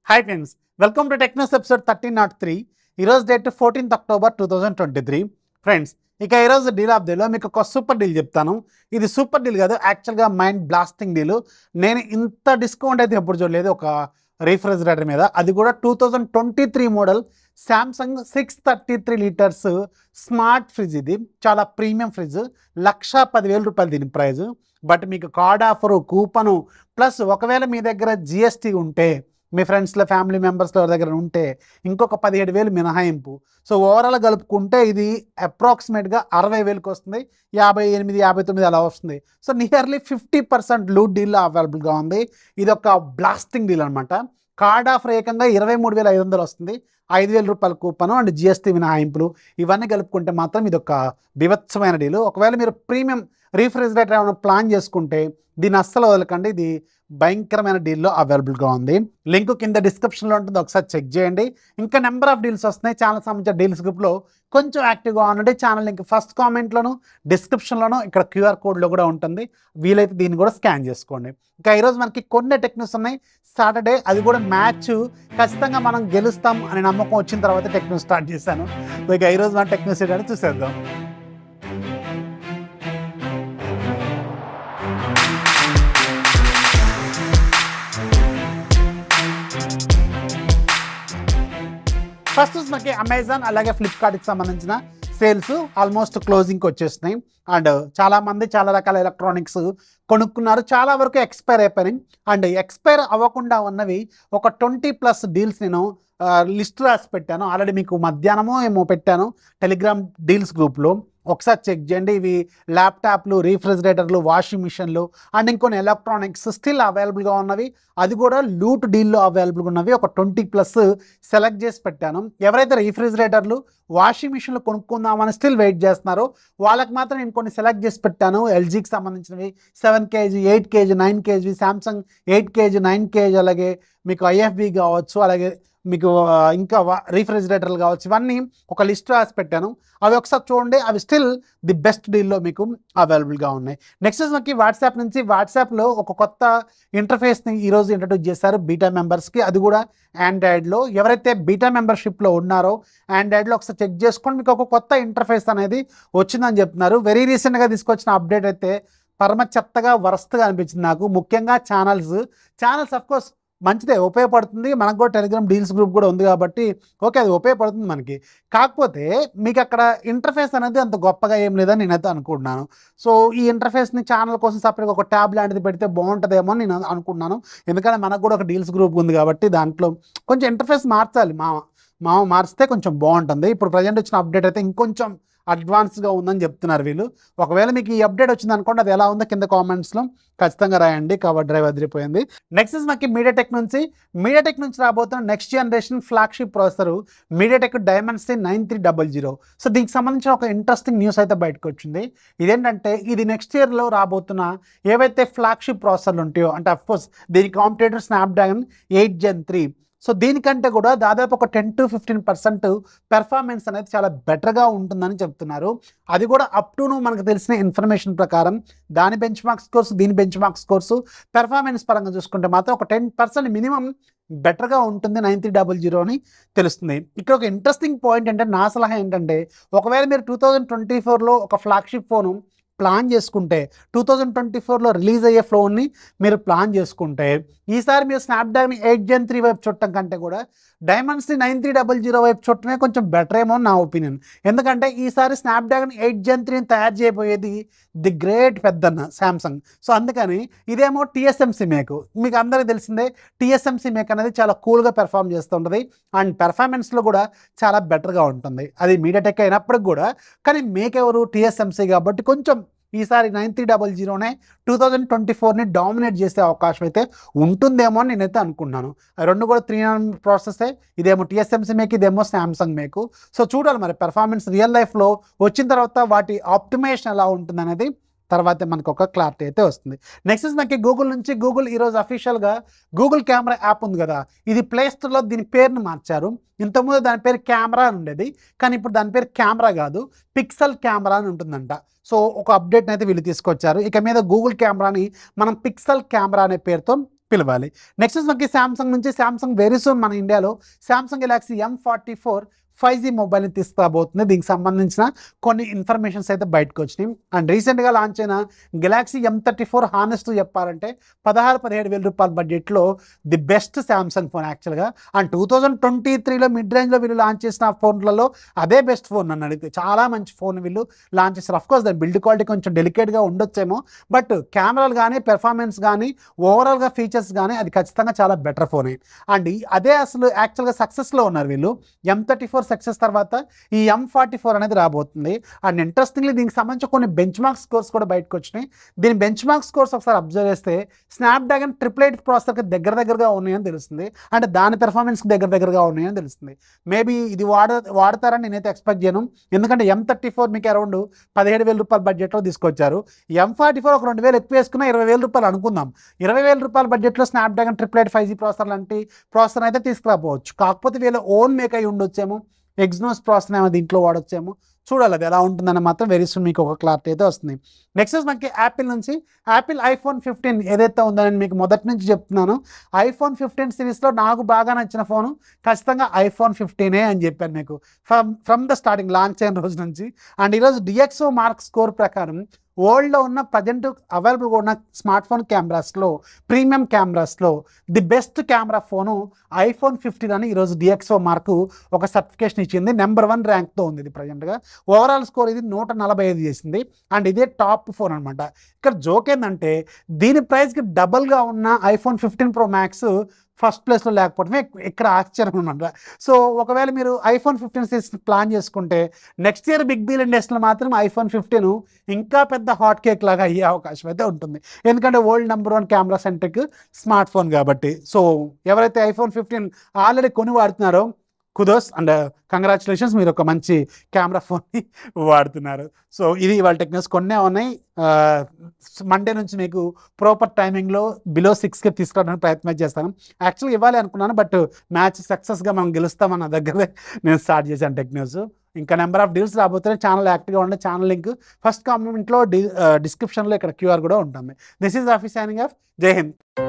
hi friends welcome to Technos episode thirteen naught three ఈరోజు date fourteenth October two thousand twenty three friends ఇక ఈరోజు deal of డేలో మీకు ఒక super deal చెప్తాను ఇది సూపర్ డీల్ కాదు యాక్చువల్గా మైండ్ బ్లాస్టింగ్ డీల్ నేను ఇంత డిస్కౌంట్ అయితే ఎప్పుడు చూడలేదు ఒక రిఫ్రిజిరేటర్ మీద అది కూడా two thousand twenty three model Samsung six thirty three liters smart fridge ఇది చాలా ప్రీమియం ఫ్రిడ్జ్ లక్ష పదివేల రూపాయలు దీని ప్రైస్ బట్ మీకు కార్డ్ ఆఫరు కూపను ప్లస్ ఒకవేళ మీ దగ్గర జిఎస్టీ ఉంటే మీ ఫ్రెండ్స్లో ఫ్యామిలీ మెంబర్స్లో దగ్గర ఉంటే ఇంకొక పదిహేడు వేలు మినహాయింపు సో ఓవరాల్ కలుపుకుంటే ఇది అప్రాక్సిమేట్గా అరవై వేలకు వస్తుంది యాభై ఎనిమిది యాభై తొమ్మిది అలా వస్తుంది so nearly fifty percent loot డీల్లో అవైలబుల్గా ఉంది ఇది ఒక బ్లాస్టింగ్ డీల్ అనమాట కార్డ్ ఆఫర్ ఏకంగా ఇరవై మూడు వేల ఐదు వందలు వస్తుంది ఐదు వేల రూపాయల కూపను అండ్ జిఎస్టీ మినహాయింపులు ఇవన్నీ కలుపుకుంటే మాత్రం ఇది ఒక బిభత్సమైన డీలు ఒకవేళ మీరు ప్రీమియం రీఫ్రిజిరేటర్ ఏమైనా ప్లాన్ చేసుకుంటే దీన్ని అస్సలు వదలకండి ఇది భయంకరమైన డీల్లో అవైలబుల్గా ఉంది లింక్ కింద డిస్క్రిప్షన్లో ఉంటుంది ఒకసారి చెక్ చేయండి ఇంకా నెంబర్ ఆఫ్ డీల్స్ వస్తున్నాయి ఛానల్ సంబంధించిన డీల్స్ గ్రూప్లో కొంచెం యాక్టివ్గా ఉండండి ఛానల్ లింక్ ఫస్ట్ కామెంట్లోను డిస్క్రిప్షన్లోను ఇక్కడ క్యూఆర్ కోడ్లో కూడా ఉంటుంది వీలైతే దీన్ని కూడా స్కాన్ చేసుకోండి ఇంకా ఈరోజు మనకి కొన్ని టెక్నిక్స్ ఉన్నాయి సాటర్డే అది కూడా మ్యాచ్ ఖచ్చితంగా మనం గెలుస్తాం అనే నమ్మకం వచ్చిన తర్వాత టెక్నిక్ స్టార్ట్ చేశాను సో ఇక ఈరోజు మన టెక్నిక్స్ ఏంటంటే చూసేద్దాం ఫస్ట్ మనకి అమెజాన్ అలాగే ఫ్లిప్కార్ట్కి సంబంధించిన సేల్స్ ఆల్మోస్ట్ క్లోజింగ్కి వచ్చేస్తున్నాయి అండ్ చాలా మంది చాలా రకాల ఎలక్ట్రానిక్స్ కొనుక్కున్నారు చాలా వరకు ఎక్స్పైర్ అయిపోయినాయి అండ్ ఎక్స్పైర్ అవ్వకుండా ఉన్నవి ఒక ట్వంటీ ప్లస్ డీల్స్ నేను లిస్ట్ రాసి పెట్టాను ఆల్రెడీ మీకు మధ్యాహ్నమో ఏమో పెట్టాను టెలిగ్రామ్ డీల్స్ గ్రూప్లో ఒకసారి చెక్ చేయండి ఇవి ల్యాప్టాప్లు రీఫ్రిజిరేటర్లు వాషింగ్ మిషన్లు అండ్ ఇంకొన్ని ఎలక్ట్రానిక్స్ స్టిల్ అవైలబుల్గా ఉన్నవి అది కూడా లూట్ డీల్లో అవైలబుల్గా ఉన్నవి ఒక ట్వంటీ ప్లస్ సెలెక్ట్ చేసి పెట్టాను ఎవరైతే రీఫ్రిజిరేటర్లు వాషింగ్ మిషన్లు కొనుక్కుందామని స్టిల్ వెయిట్ చేస్తున్నారో వాళ్ళకి మాత్రం నేను కొన్ని సెలెక్ట్ చేసి పెట్టాను ఎల్జీకి సంబంధించినవి seven KG eight KG nine KG Samsung eight KG nine KG అలాగే మీకు ఐఎఫ్బి కావచ్చు అలాగే మీకు ఆ, ఇంకా రీఫ్రిజిరేటర్లు కావచ్చు ఇవన్నీ ఒక లిస్ట్ రాసి పెట్టాను అవి ఒకసారి చూడండి అవి స్టిల్ ది బెస్ట్ డీల్లో మీకు అవైలబుల్గా ఉన్నాయి నెక్స్ట్ మనకి వాట్సాప్ నుంచి వాట్సాప్లో ఒక కొత్త ఇంటర్ఫేస్ని ఈరోజు ఇంట్రడ్యూస్ చేశారు బీటా మెంబర్స్కి అది కూడా ఆండ్రాయిడ్లో ఎవరైతే బీటా మెంబర్షిప్లో ఉన్నారో ఆండ్రాయిడ్లో ఒకసారి చెక్ చేసుకోండి మీకు ఒక కొత్త ఇంటర్ఫేస్ అనేది వచ్చిందని చెప్తున్నారు వెరీ రీసెంట్గా తీసుకొచ్చిన అప్డేట్ అయితే పరమ చెత్తగా వరస్ట్గా అనిపించింది నాకు ముఖ్యంగా ఛానల్స్ ఛానల్స్ కోర్స్ మంచిదే ఉపయోగపడుతుంది మనకు కూడా టెలిగ్రామ్ డీల్స్ గ్రూప్ కూడా ఉంది కాబట్టి ఓకే అది ఉపయోగపడుతుంది మనకి కాకపోతే మీకు అక్కడ ఇంటర్ఫేస్ అనేది అంత గొప్పగా ఏం లేదని నేనైతే అనుకుంటున్నాను సో ఈ ఇంటర్ఫేస్ని ఛానల్ కోసం సపరేట్గా ఒక ట్యాబ్ లాంటిది పెడితే బాగుంటుందేమో అని నేను అనుకుంటున్నాను ఎందుకంటే మనకు కూడా ఒక డీల్స్ గ్రూప్ ఉంది కాబట్టి దాంట్లో కొంచెం ఇంటర్ఫేస్ మార్చాలి మా మామ మార్చితే కొంచెం బాగుంటుంది ఇప్పుడు ప్రజెంట్ వచ్చిన అప్డేట్ అయితే ఇంకొంచెం అడ్వాన్స్గా ఉందని చెప్తున్నారు వీళ్ళు ఒకవేళ మీకు ఈ అప్డేట్ వచ్చింది అనుకోండి అది ఎలా ఉందో కింద కామెంట్స్లో ఖచ్చితంగా రాయండి కవర్ డ్రైవ్ అదిరిపోయింది నెక్స్ట్ ఇస్ మనకి మీడియాటెక్ నుంచి మీడియాటెక్ నుంచి రాబోతున్న next generation flagship processor MediaTek Dimensity nine three double zero so దీనికి సంబంధించిన ఒక ఇంట్రెస్టింగ్ న్యూస్ అయితే బయటకు వచ్చింది ఇదేంటంటే ఇది నెక్స్ట్ ఇయర్లో రాబోతున్న ఏవైతే ఫ్లాగ్షిప్ ప్రాసెసర్లు ఉంటాయో అంటే అఫ్కోర్స్ దీని competitor Snapdragon eight gen three so దీనికంటే కూడా దాదాపు ఒక ten to fifteen percent performance అనేది చాలా బెటర్గా ఉంటుందని చెప్తున్నారు అది కూడా అప్ టు మనకు తెలిసిన ఇన్ఫర్మేషన్ ప్రకారం దాని బెంచ్ మార్క్స్ కోర్సు దీని బెంచ్ మార్క్స్ కోర్సు పెర్ఫార్మెన్స్ పరంగా చూసుకుంటే మాత్రం ఒక టెన్ పర్సెంట్ మినిమం బెటర్గా ఉంటుంది నైన్ త్రీ డబల్ జీరో అని తెలుస్తుంది ఇక్కడ ఒక ఇంట్రెస్టింగ్ పాయింట్ అంటే నా సలహా ఏంటంటే ఒకవేళ మీరు టూ థౌజండ్ ట్వంటీ ఫోర్లో ఒక ఫ్లాగ్షిప్ ఫోను ప్లాన్ చేసుకుంటే టూ థౌజండ్ ట్వంటీ ఫోర్లో రిలీజ్ అయ్యే ఫోన్ని మీరు ప్లాన్ చేసుకుంటే ఈసారి మీరు స్నాప్డ్రాగన్ ఎయిట్ జెన్ త్రీ వైపు చుట్టం కంటే కూడా డైమండ్స్ని నైన్ త్రీ డబల్ జీరో వైపు చుట్టమే కొంచెం బెటర్ ఏమో అని నా ఒపీనియన్ ఎందుకంటే ఈసారి స్నాప్డ్రాగన్ ఎయిట్ జెన్ త్రీని తయారు చేయబోయేది ది గ్రేట్ పెద్దన్న శాంసంగ్ సో అందుకని ఇదేమో టీఎస్ఎంసీ మేక్ మీకు అందరికీ తెలిసిందే టీఎస్ఎంసీ మేక్ అనేది చాలా కూల్గా పెర్ఫామ్ చేస్తుంటుంది అండ్ పెర్ఫార్మెన్స్లో కూడా చాలా బెటర్గా ఉంటుంది అది మీడియాటెక్ అయినప్పటికి కూడా కానీ మేక్ ఎవరు టీఎస్ఎంసీ కాబట్టి కొంచెం ఈసారి నైన్ త్రీ డబల్ జీరోనే టూ థౌజండ్ ట్వంటీ ఫోర్ని డామినేట్ చేసే అవకాశం అయితే ఉంటుందేమో అని నేనైతే అనుకున్నాను ఆ రెండు కూడా త్రీ ప్రాసెసే ఇదేమో టీఎస్ఎంసీ మేక్ ఇదేమో శాంసంగ్ మేక్ సో చూడాలి మరి పెర్ఫార్మెన్స్ రియల్ లైఫ్లో వచ్చిన తర్వాత వాటి ఆప్టిమేషన్ ఎలా ఉంటుంది అనేది తర్వాత మనకు ఒక క్లారిటీ అయితే వస్తుంది నెక్స్ట్ మనకి గూగుల్ నుంచి గూగుల్ ఈరోజు అఫీషియల్గా గూగుల్ కెమెరా యాప్ ఉంది కదా ఇది ప్లే స్టోర్లో దీని పేరును మార్చారు ఇంతకుముందు దాని పేరు కెమెరా అని ఉండేది కానీ ఇప్పుడు దాని పేరు కెమెరా కాదు పిక్సెల్ కెమెరా అని ఉంటుందంట సో ఒక అప్డేట్ అయితే వీళ్ళు తీసుకొచ్చారు ఇక మీద గూగుల్ కెమెరాని మనం పిక్సెల్ కెమెరా అనే పేరుతో పిలవాలి నెక్స్ట్ మనకి శాంసంగ్ నుంచి శాంసంగ్ వెరీ సూన్ మన ఇండియాలో Samsung Galaxy M forty four five G మొబైల్ని తీసుకురాబోతుంది దీనికి సంబంధించిన కొన్ని ఇన్ఫర్మేషన్స్ అయితే బయటకు వచ్చినాయి అండ్ రీసెంట్గా లాంచ్ అయిన Galaxy M thirty four honest చెప్పాలంటే పదహారు పదిహేడు వేల రూపాయల బడ్జెట్లో ది బెస్ట్ శాంసంగ్ ఫోన్ యాక్చువల్గా అండ్ టూ థౌజండ్ ట్వంటీ త్రీలో మిడ్ రేంజ్లో వీళ్ళు లాంచ్ చేసిన ఫోన్లలో అదే బెస్ట్ ఫోన్ నన్ను అడిగితే చాలా మంచి ఫోన్ వీళ్ళు లాంచ్ చేస్తారు అఫ్కోర్స్ దాని బిల్డ్ క్వాలిటీ కొంచెం డెలికేట్గా ఉండొచ్చేమో బట్ కెమెరాలు కానీ పెర్ఫార్మెన్స్ కానీ ఓవరాల్గా ఫీచర్స్ కానీ అది ఖచ్చితంగా చాలా బెటర్ ఫోనే అండ్ ఈ- అదే అసలు యాక్చువల్గా సక్సెస్లో ఉన్నారు వీళ్ళు ఎం థర్టీ ఫోర్ సక్సెస్ తర్వాత ఈ ఎం ఫార్టీ ఫోర్ అనేది రాబోతుంది అండ్ ఇంట్రెస్టింగ్లీ దీనికి సంబంధించి కొన్ని బెంచ్ మార్క్ స్కోర్స్ కూడా బయటకు వచ్చినాయి దీని బెంచ్ మార్క్ స్కోర్స్ ఒకసారి అబ్జర్వ్ చేస్తే స్నాప్డ్రాగన్ ట్రిపుల్ ఎయిట్ ప్రాసెసర్కి దగ్గర దగ్గరగా ఉన్నాయని తెలుస్తుంది అంటే దాని పెర్ఫార్మెన్స్కి దగ్గర దగ్గరగా ఉన్నాయని తెలుస్తుంది మేబీ ఇది వాడ వాడతారని నేనైతే ఎక్స్పెక్ట్ చేయను ఎందుకంటే ఎం థర్టీ ఫోర్ మీకు అరౌండ్ పదిహేడు వేల రూపాయల బడ్జెట్లో తీసుకొచ్చారు ఎం ఫార్టీ ఫోర్ ఒక రెండు వేలు ఎక్కువ వేసుకున్నా ఇరవై వేల రూపాయలు అనుకుందాం ఇరవై వేల రూపాయల బడ్జెట్లో Snapdragon triple eight five G processor లాంటి ప్రాసెసర్ అయితే తీసుకురాపోవచ్చు కాకపోతే వీళ్ళ ఓన్ మేక్ అయి ఉండొచ్చేమో ఎగ్జ్నోస్ ప్రాసెసర్ ఏమో దీంట్లో వాడొచ్చేమో చూడాలి అది ఎలా ఉంటుందని మాత్రం వెరీ సూన్ మీకు ఒక క్లారిటీ అయితే వస్తుంది నెక్స్ట్ మనకి యాపిల్ నుంచి యాపిల్ ఐఫోన్ ఫిఫ్టీన్ ఏదైతే ఉందో నేను మీకు మొదటి నుంచి చెప్తున్నాను ఐఫోన్ ఫిఫ్టీన్ సిరీస్లో నాకు బాగా నచ్చిన ఫోను ఖచ్చితంగా ఐఫోన్ ఫిఫ్టీనే అని చెప్పాను మీకు from from the starting launch అయిన రోజు నుంచి అండ్ ఈరోజు డిఎక్సో మార్క్ స్కోర్ ప్రకారం వరల్డ్లో ఉన్న ప్రజెంట్ అవైలబుల్గా ఉన్న స్మార్ట్ ఫోన్ కెమెరాస్లో ప్రీమియం కెమెరాస్లో the best camera phone iPhone fifteen అని ఈరోజు డిఎక్సో మార్కు ఒక సర్టిఫికేషన్ ఇచ్చింది నెంబర్ వన్ ర్యాంక్తో ఉంది ఇది ప్రజెంట్గా ఓవరాల్ స్కోర్ ఇది నూట నలభై ఐదు చేసింది అండ్ ఇదే టాప్ ఫోన్ అనమాట ఇక్కడ జోక్ ఏంటంటే దీని ప్రైస్కి డబల్గా ఉన్న iPhone fifteen pro max first ప్లేస్లో లేకపోవడమే ఇక్- ఇక్కడ ఆశ్చర్యం అనమాట సో ఒకవేళ మీరు ఐఫోన్ ఫిఫ్టీన్ సిరీస్ ప్లాన్ చేసుకుంటే నెక్స్ట్ ఇయర్ బిగ్ బిల్ ఇండస్ట్రీలో మాత్రం ఐఫోన్ ఫిఫ్టీన్ ఇంకా పెద్ద హాట్ కేక్ లాగా అయ్యే అవకాశం అయితే ఉంటుంది ఎందుకంటే world number one camera centric smart phone కాబట్టి సో ఎవరైతే ఐఫోన్ ఫిఫ్టీన్ ఆల్రెడీ కొని వాడుతున్నారో కుదోస్ అండ్ కంగ్రాచులేషన్స్ మీరు ఒక మంచి కెమెరా ఫోన్ని వాడుతున్నారు సో ఇది వాళ్ళ టెక్నిక్స్ కొన్నే ఉన్నాయి మండే నుంచి మీకు ప్రాపర్ టైమింగ్లో బిలో సిక్స్కి తీసుకురావడానికి ప్రయత్నం చేస్తాను యాక్చువల్గా ఇవ్వాలి అనుకున్నాను బట్ మ్యాచ్ సక్సెస్గా మనం గెలుస్తామన్న దగ్గరే నేను స్టార్ట్ చేశాను టెక్ న్యూస్ ఇంకా నెంబర్ ఆఫ్ డీల్స్ రాబోతున్నాయి ఛానల్ యాక్టివ్గా ఉండే ఛానల్ లింక్ ఫస్ట్ కామెంట్లో డి డిస్క్రిప్షన్లో ఇక్కడ క్యూఆర్ కూడా ఉంటుంది this is office signing off Jai Hind